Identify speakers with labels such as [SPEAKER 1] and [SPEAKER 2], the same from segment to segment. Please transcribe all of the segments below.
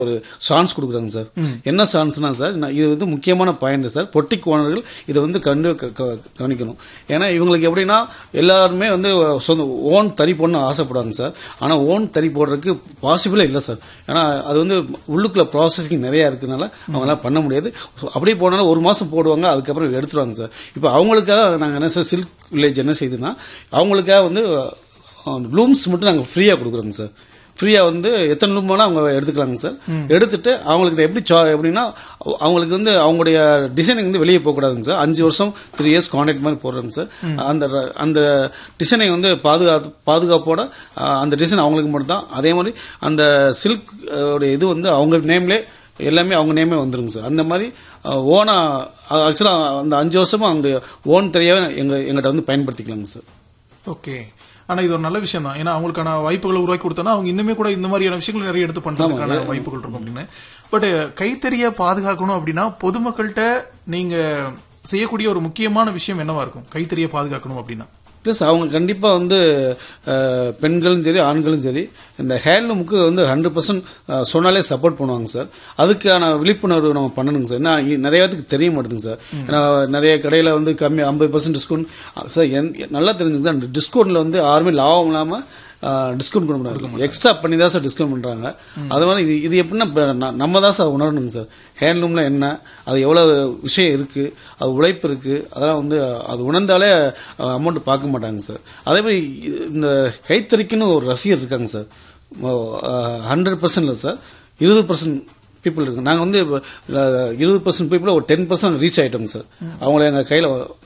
[SPEAKER 1] ஒரு சான்ஸ் கொடுக்குறாங்க சார் என்ன சான்ஸ்னா சார் நான் இது வந்து முக்கியமான பாயிண்ட் சார் பொட்டிக் ஓனர்கள் இதை வந்து கண்டு க- க- கவனிக்கணும் ஏன்னா இவங்களுக்கு எப்படின்னா எல்லாருமே வந்து சொந்த ஓன் தறி போடணும்னு ஆசைப்படுவாங்க சார் ஆனால் ஓன் தறி போடுறதுக்கு பாசிபிளே இல்லை சார் ஏன்னா அது வந்து உள்ளுக்குள்ள ப்ராசஸிங் நிறையா இருக்கனால அவங்களாம் பண்ண முடியாது So, அப்படியே போனாலும் ஒரு மாதம் போடுவாங்க அதுக்கப்புறம் எடுத்துருவாங்க சார் இப்போ அவங்களுக்காக நாங்கள் என்ன சார் சில்க் வில்லேஜ் என்ன செய்யுதுன்னா அவங்களுக்காக வந்து ப்ளூம்ஸ் மட்டும் நாங்கள் ஃப்ரீயாக கொடுக்குறோங்க சார் ஃப்ரீயாக வந்து எத்தனை லூம் வேணால் அவங்க எடுத்துக்கலாங்க சார் எடுத்துட்டு அவங்களுக்கு எப்படி சா எப்படின்னா அவ- அவங்களுக்கு வந்து அவங்களுடைய டிசைனிங் வந்து வெளியே போகக்கூடாதுங்க சார் அஞ்சு வருஷம் த்ரீ இயர்ஸ் கான்ட்ராக்ட் மாதிரி போடுறாங்க சார் அந்த ர- அந்த டிசைனை வந்து பாதுகாப்பு பாதுகாப்போட அஹ், அந்த டிசைன் அவங்களுக்கு மட்டும் தான் அதே மாதிரி அந்த சில்க் உடைய இது வந்து அவங்க நேம்லே எல்லாமே அவங்க நேமே வந்துருங்க சார் அந்த மாதிரி ஓனா ஆக்சுவலாக அந்த அஞ்சு வருஷமா அவங்களுடைய ஓன் தெரியாவே எங்க எங்கிட்ட வந்து பயன்படுத்திக்கலாங்க சார்
[SPEAKER 2] ஓகே ஆனா இது ஒரு நல்ல விஷயம் தான் ஏன்னா அவங்களுக்கான வாய்ப்புகளை உருவாக்கி கொடுத்தனா அவங்க இன்னுமே கூட இந்த மாதிரியான விஷயங்கள் நிறைய எடுத்து பண்றதுக்கான வாய்ப்புகள் இருக்கும் அப்படின்னு பட் கைத்தறிய பாதுகாக்கணும் அப்படின்னா பொதுமக்கள்கிட்ட நீங்க செய்யக்கூடிய ஒரு முக்கியமான விஷயம் என்னவா இருக்கும் கைத்தறிய பாதுகாக்கணும் அப்படின்னா
[SPEAKER 1] ப்ளஸ் அவங்க கண்டிப்பாக வந்து அஹ், பெண்களும் சரி ஆண்களும் சரி இந்த ஹேண்ட்லூமுக்கு வந்து ஹண்ட்ரட் பர்சன்ட் சொன்னாலே சப்போர்ட் பண்ணுவாங்க சார் அதுக்கான விழிப்புணர்வு நம்ம பண்ணணுங்க சார் ஏன்னா இ- நிறைய பேத்துக்கு தெரிய மாட்டேங்குது சார் ஏன்னா நிறைய கடையில் வந்து கம்மி ஐம்பது பர்சன்ட் டிஸ்கவுண்ட் சார் என் நல்லா தெரிஞ்சுது அந்த டிஸ்கவுண்ட்டில் வந்து யாருமே லாபம் இல்லாமல் டிஸ்கவுண்ட் பண்ண முடியாது எக்ஸ்ட்ரா பண்ணி தான் சார் டிஸ்கவுண்ட் பண்றாங்க அது மாதிரி இது இது எப்படின்னா இப்ப ந- நம்ம தான் சார் உணரணுங்க சார் ஹேண்ட்லூம்ல என்ன அது எவ்வளவு விஷயம் இருக்கு அது உழைப்பு இருக்கு அதெல்லாம் வந்து அது உணர்ந்தாலே அமௌண்ட் பார்க்க மாட்டாங்க சார் அதே மாதிரி இது- இந்த கைத்தறிக்குன்னு ஒரு ரசிகர் இருக்காங்க சார் ஹண்ட்ரட் பர்சன்ட் இல்லை சார் இருபது பர்சன்ட் பீப்புள் இருக்கு நாங்கள் வந்து இப்ப, அஹ், இருபது பர்சன்ட் பீப்புள் ஒரு டென் பர்சன்ட் ரீச் ஆயிட்டோங்க சார் அவங்கள எங்கள் கையில்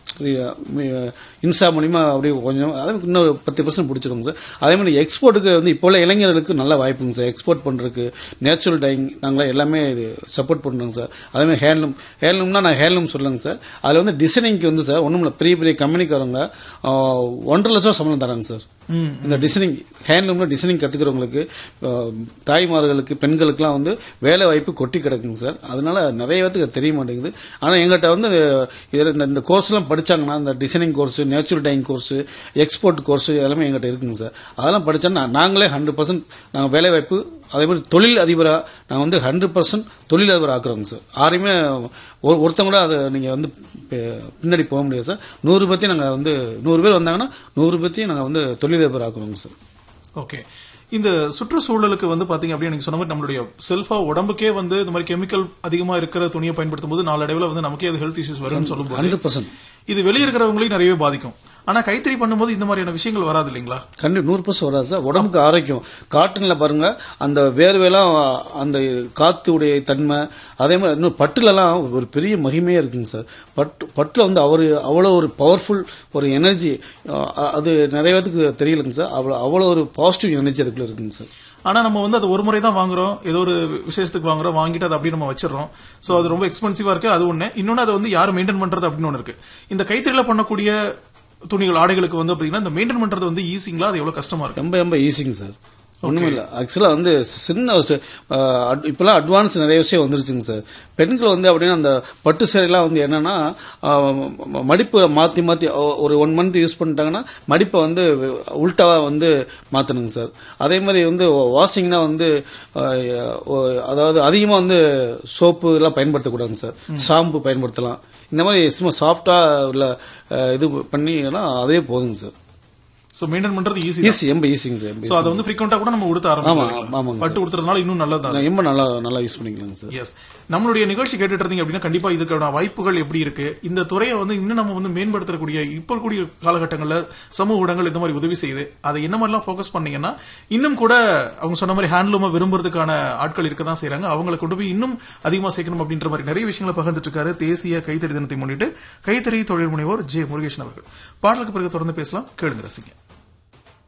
[SPEAKER 1] இன்ஸ்டா மூலிமா அப்படியே கொஞ்சம் அதே மாதிரி இன்னொரு பத்து பர்சன்ட் பிடிச்சிருங்க சார் அதே மாதிரி எக்ஸ்போர்ட்டுக்கு வந்து இப்போ உள்ள இளைஞர்களுக்கு நல்ல வாய்ப்புங்க சார் எக்ஸ்போர்ட் பண்ணுறதுக்கு நேச்சுரல் டைங் நாங்களாம் எல்லாமே இது சப்போர்ட் பண்ணுறோங்க சார் அதே மாதிரி ஹேண்ட்லூம் ஹேண்ட்லூம்னா நான் ஹேண்ட்லூம் சொல்லுங்க சார் அதில் வந்து டிசைனிங்க்கு வந்து சார் ஒன்றும் இல்லை பெரிய பெரிய கம்பெனிக்காரங்க ஆஹ், ஒன்றரை லட்சம் சம்பளம் தராங்க சார் இந்த டிசைனிங் ஹேண்ட்லூம்ல டிசைனிங் கத்துக்கிறவங்களுக்கு அஹ், தாய்மார்களுக்கு பெண்களுக்குலாம் வந்து வேலை வாய்ப்பு கொட்டி கிடக்குங்க சார் அதனால நிறைய பேத்துக்கு அது தெரிய மாட்டேங்குது ஆனால் எங்கள்கிட்ட வந்து இதில் இந்த இந்த கோர்ஸ்லாம் படிச்சாங்கன்னா இந்த designing course natural dyeing course export course எல்லாமே எங்கள்கிட்ட இருக்குங்க சார் அதெல்லாம் படிச்சோன்னா நாங்களே ஹண்ட்ரட் பர்சன்ட் நாங்கள் வேலை வாய்ப்பு அதே மாதிரி தொழில் அதிபராக நாங்கள் வந்து ஹண்ட்ரட் பர்சன்ட் தொழில் அதிபர் ஆக்குறோங்க சார் யாரையுமே ஒரு ஒருத்தங்க கூட அதை நீங்கள் வந்து பி- பின்னாடி போக முடியாது சார் நூறு பற்றி நாங்கள் வந்து நூறு பேர் வந்தாங்கன்னா நூறு பற்றியும் நாங்கள் வந்து தொழிலதிபர் ஆக்குறோங்க சார்
[SPEAKER 2] ஓகே இந்த சுற்றுச்சூழலுக்கு வந்து பாத்தீங்க அப்படின்னா நீங்க சொன்ன மாதிரி நம்மளுடைய செல்ஃபா உடம்புக்கே வந்து இந்த மாதிரி கெமிக்கல் அதிகமா இருக்கிற துணியை பயன்படுத்தும் போது நாளடைவில் வந்து நமக்கே அது ஹெல்த் இஷ்யூஸ் வரும்னு சொல்லும்போது
[SPEAKER 1] ஹண்ட்ரட் பர்சன்ட்
[SPEAKER 2] இது வெளியே இருக்கிறவங்களையும் நிறையவே பாதிக்கும் ஆனா கைத்தறி பண்ணும்போது இந்த மாதிரியான விஷயங்கள் வராது இல்லைங்களா
[SPEAKER 1] கண்டி நூறு பர்சன்ட் வராது சார் உடம்புக்கு ஆரோக்கியம் காட்டனில் பாருங்க அந்த வேர்வையெல்லாம் அந்த காத்துடைய தன்மை அதே மாதிரி இன்னும் பட்டுலலாம் ஒரு பெரிய மகிமையே இருக்குங்க சார் பட்டு பட்டில் வந்து அவர் அவ்வளோ ஒரு பவர்ஃபுல் ஒரு எனர்ஜி அது நிறைய பேத்துக்கு தெரியலங்க சார் அவ்வளோ அவ்வளோ ஒரு பாசிட்டிவ் எனர்ஜி அதுக்குள்ள இருக்குங்க சார்
[SPEAKER 2] ஆனா நம்ம வந்து அது ஒரு முறை தான் வாங்குறோம் ஏதோ ஒரு விசேஷத்துக்கு வாங்குறோம் வாங்கிட்டு அதை அப்படியே நம்ம வச்சிடறோம் சோ அது ரொம்ப எக்ஸ்பென்சிவா இருக்கு அது ஒண்ணு இன்னொன்னு அதை வந்து யார் மெயின்டைன் பண்றது அப்படின்னு ஒண்ணு இருக்கு இந்த கைத்தறியில பண்ணக்கூடிய துணிகள் ஆடைகளுக்கு வந்து பாத்தீங்கன்னா இந்த மெயின்டைன் பண்றது வந்து ஈஸிங்களா அது எவ்வளவு கஷ்டமா இருக்கு
[SPEAKER 1] ரொம்ப ரொம்ப ஈஸிங்க சார் ஒன்றும் இல்லை ஆக்சுவலாக வந்து சின்ன ஒரு அஹ், அட்- இப்பெல்லாம் அட்வான்ஸ் நிறைய விஷயம் வந்துருச்சுங்க சார் பெண்கள் வந்து அப்படின்னா அந்த பட்டு சேலைலாம் வந்து என்னன்னா அஹ், ம- மடிப்பு மாற்றி மாற்றி ஒரு ஒன் மந்த் யூஸ் பண்ணிட்டாங்கன்னா மடிப்பை வந்து உல்ட்டாவாக வந்து மாற்றணுங்க சார் அதே மாதிரி வந்து வாஷிங்னா வந்து அஹ், ஒ- அதாவது அதிகமாக வந்து சோப்பு இதெல்லாம் பயன்படுத்தக்கூடாதுங்க சார் ஷாம்பு பயன்படுத்தலாம் இந்த மாதிரி சும்மா சாஃப்டாக உள்ள அஹ், இது பண்ணிங்கன்னா அதே போதுங்க சார்
[SPEAKER 2] சோ மெயின்டைன் பண்றது ஈஸி
[SPEAKER 1] ஈஸி ரொம்ப ஈஸிங்க சார் ரொம்ப
[SPEAKER 2] சோ அதை வந்து ஃப்ரீக்வெண்டா கூட நம்ம உடுத்த
[SPEAKER 1] ஆமா,
[SPEAKER 2] ஆரம்பிக்கலாம்
[SPEAKER 1] ஆமாங்க
[SPEAKER 2] பட்டு உடுத்துறதுனால இன்னும் நல்லதா
[SPEAKER 1] நான் ரொம்ப நல்லா நல்லா யூஸ் பண்ணிக்கலாங்க சார்
[SPEAKER 2] எஸ் நம்மளுடைய நிகழ்ச்சி கேட்டுட்டு இருந்தீங்க அப்படின்னா கண்டிப்பா இதுக்கான வாய்ப்புகள் எப்படி இருக்கு இந்த துறையை வந்து இன்னும் நம்ம வந்து மேம்படுத்தக்கூடிய இப்ப இருக்கக்கூடிய காலகட்டங்கள்ல சமூக ஊடகங்கள் இந்த மாதிரி உதவி செய்யுது அதை என்ன மாதிரிலாம் ஃபோக்கஸ் பண்ணீங்கன்னா இன்னும் கூட அவங்க சொன்ன மாதிரி ஹேண்ட்லூமை விரும்புறதுக்கான ஆட்கள் இருக்க தான் செய்றாங்க அவங்களை கொண்டு போய் இன்னும் அதிகமா சேர்க்கணும் அப்படின்ற மாதிரி நிறைய விஷயங்களை பகிர்ந்துட்டு இருக்காரு தேசிய கைத்தறி தினத்தை முன்னிட்டு கைத்தறி தொழில் முனைவோர் ஜே முருகேசன் அவர்கள் பாடலுக்கு பிறகு தொடர்ந்து பேசலாம் கேளுங்க ரசிங்க